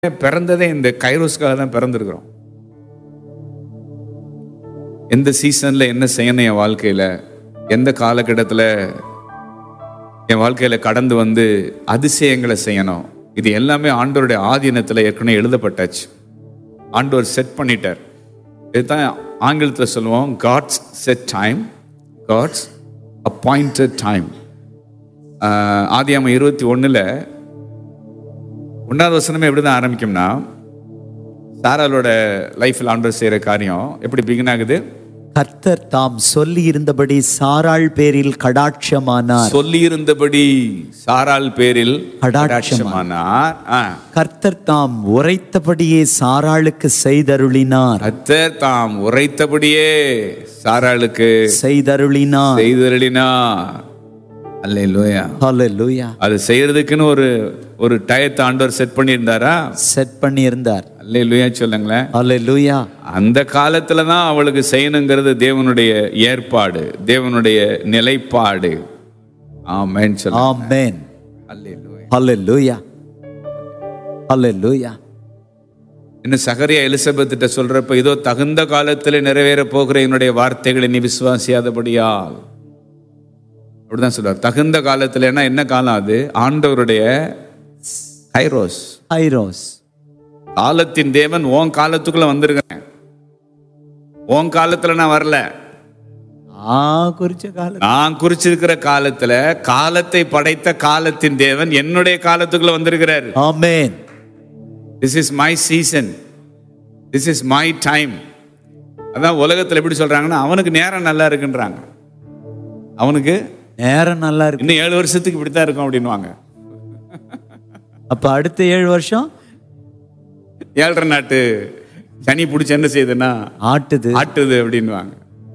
பிறந்ததே இந்த கைரோஸ்க்காக தான் பிறந்திருக்கிறோம் எந்த சீசன்ல என்ன செய்யணும் என் வாழ்க்கையில எந்த காலகட்டத்தில் என் வாழ்க்கையில கடந்து வந்து அதிசயங்களை செய்யணும் இது எல்லாமே ஆண்டவருடைய ஆதீனத்தில் ஏற்கனவே எழுதப்பட்டாச்சு ஆண்டவர் செட் பண்ணிட்டார் இதுதான் ஆங்கிலத்தில் சொல்லுவோம் God's set time God's appointed time ஆதியாம இருபத்தி ஒன்றில் ஒன்றாவது வசனமே எப்படி தான் ஆரம்பிக்கும்னா சாராலோட லைஃப்பில் ஆண்டவர் செய்கிற காரியம் எப்படி பிகின் ஆகுது கர்த்தர் தாம் சொல்லி இருந்தபடி சாராள் பேரில் கடாட்சமானார் சொல்லியிருந்தபடி சாரால் பேரில் கடாட்சமானார். கடாட்சமானார் ஆ. கர்த்தர் தாம் உரைத்தபடியே சாராளுக்கு செய்தருளினார் கர்த்தர் தாம் உரைத்தபடியே சாராளுக்கு செய்தருளினார் செய்தருளினார் அல்லேலூயா ஹalleluya அது செய்யறதுக்குன்னு ஒரு ஒரு டயத்தை ஆண்டவர் செட் பண்ணியிருந்தாரா செட் பண்ணி இருந்தார் அல்லேலூயா சொல்லுங்களேன் ஹalleluya அந்த காலத்துல தான் அவளுக்கு செய்யணுங்கிறது தேவனுடைய ஏற்பாடு தேவனுடைய நிலைப்பாடு ஆமென் சொல்லுங்க ஆமென் அல்லேலூயா ஹalleluya ஹalleluya இன்னும் சகரியா எலிசபெத்திட்ட சொல்றப்ப இதோ தகுந்த காலத்தில் நிறைவேற போகிற என்னுடைய வார்த்தைகளை நீ விசுவாசியாதபடியால் அப்படிதான் சொல்றார் தகுந்த காலத்துலன்னா என்ன காலம் அது ஆண்டவருடைய கைரோஸ் ஐரோஸ் காலத்தின் தேவன் உன் காலத்துக்குள்ள வந்திருக்கிறேன் உன் காலத்துல நான் வரல ஆ குறிச்ச காலம் நான் குறிச்சிருக்கிற காலத்துல காலத்தை படைத்த காலத்தின் தேவன் என்னுடைய காலத்துக்குள்ள வந்திருக்கிறார் amen this is my season this is my time அதான் உலகத்துல எப்படி சொல்றாங்கன்னா அவனுக்கு நேரம் நல்லா இருக்குன்றாங்க அவனுக்கு நேரம் நல்லா இருக்கு இன்னும் ஏழு வருஷத்துக்கு இப்படித்தான் இருக்கும் அப்படின்வாங்க அப்ப அடுத்த ஏழு வருஷம் ஏழரை நாட்டு சனி பிடிச்சி என்ன செய்யுதுன்னா ஆட்டுது ஆட்டுது அப்படின்வாங்க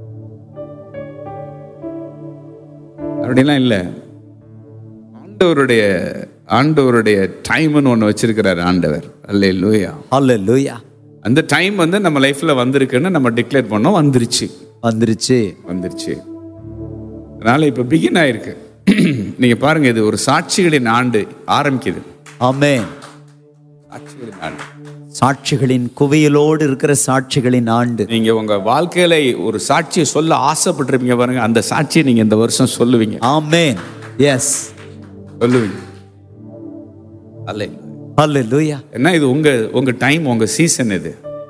அப்படிலாம் இல்லை ஆண்டவருடைய ஆண்டவருடைய டைம்னு ஒன்று வச்சிருக்கிறார் ஆண்டவர் அல்லே லூயா ஹalleluya அந்த டைம் வந்து நம்ம லைஃப்ல வந்திருக்குன்னு நம்ம டிக்ளேர் பண்ணோம் வந்துருச்சு வந்துருச்சு வந்துருச்சு அதனால இப்போ பிகின் ஆயிருக்கு நீங்க பாருங்க இது ஒரு சாட்சிகளின் ஆண்டு ஆரம்பிக்குது ஆமென் சாட்சிகளின் ஆண்டு சாட்சிகளின் குவியலோடு இருக்கிற சாட்சிகளின் ஆண்டு நீங்க உங்க வாழ்க்கையில ஒரு சாட்சியை சொல்ல ஆசைப்பட்டிருப்பீங்க பாருங்க அந்த சாட்சியை நீங்க இந்த வருஷம் சொல்லுவீங்க ஆமென் எஸ் சொல்லுவீங்க அல்ல ஹalleluya என்ன இது உங்க உங்க டைம் உங்க சீசன் இது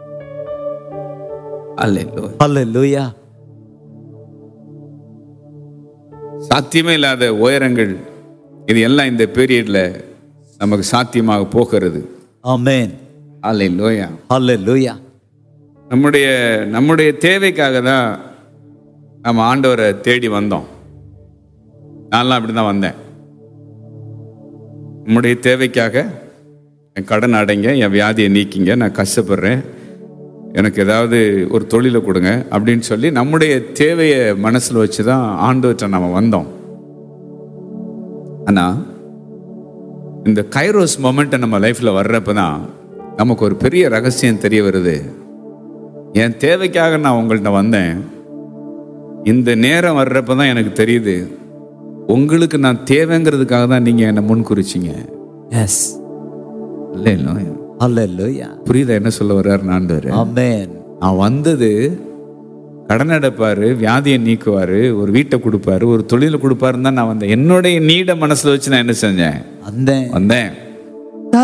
அல்ல ஹalleluya சாத்தியமே இல்லாத உயரங்கள் இது எல்லாம் இந்த பீரியட்ல நமக்கு சாத்தியமாக போகிறது ஆமென் அல்ல லோயா ஹalleluya நம்முடைய நம்முடைய தேவைக்காக தான் நம்ம ஆண்டவரை தேடி வந்தோம் நான்லாம் அப்படி தான் வந்தேன் நம்முடைய தேவைக்காக என் கடன் அடைங்க என் வியாதியை நீக்கிங்க நான் கஷ்டப்படுறேன் எனக்கு ஏதாவது ஒரு தொழிலை கொடுங்க அப்படின்னு சொல்லி நம்முடைய தேவையை மனசில் வச்சு தான் ஆண்டவர்கிட்ட நம்ம வந்தோம் ஆனால் இந்த கைரோஸ் மொமெண்ட்டை நம்ம லைஃப்பில் வர்றப்ப தான் நமக்கு ஒரு பெரிய ரகசியம் தெரிய வருது என் தேவைக்காக நான் உங்கள்கிட்ட வந்தேன் இந்த நேரம் வர்றப்ப தான் எனக்கு தெரியுது உங்களுக்கு நான் தேவைங்கிறதுக்காக தான் நீங்கள் என்னை முன் குறிச்சிங்க எஸ் இல்லை இல்லை ஹalleluya புரியுதா என்ன சொல்ல வர்றாரு ஆண்டவர் ஆமென் நான் வந்தது கடன் அடைப்பாரு வியாதியை நீக்குவாரு ஒரு வீட்டை கொடுப்பாரு ஒரு தொழிலை கொடுப்பாருன்னு தான் நான் வந்தேன் என்னுடைய நீட மனசுல வச்சு நான் என்ன செஞ்சேன் அந்த வந்தேன்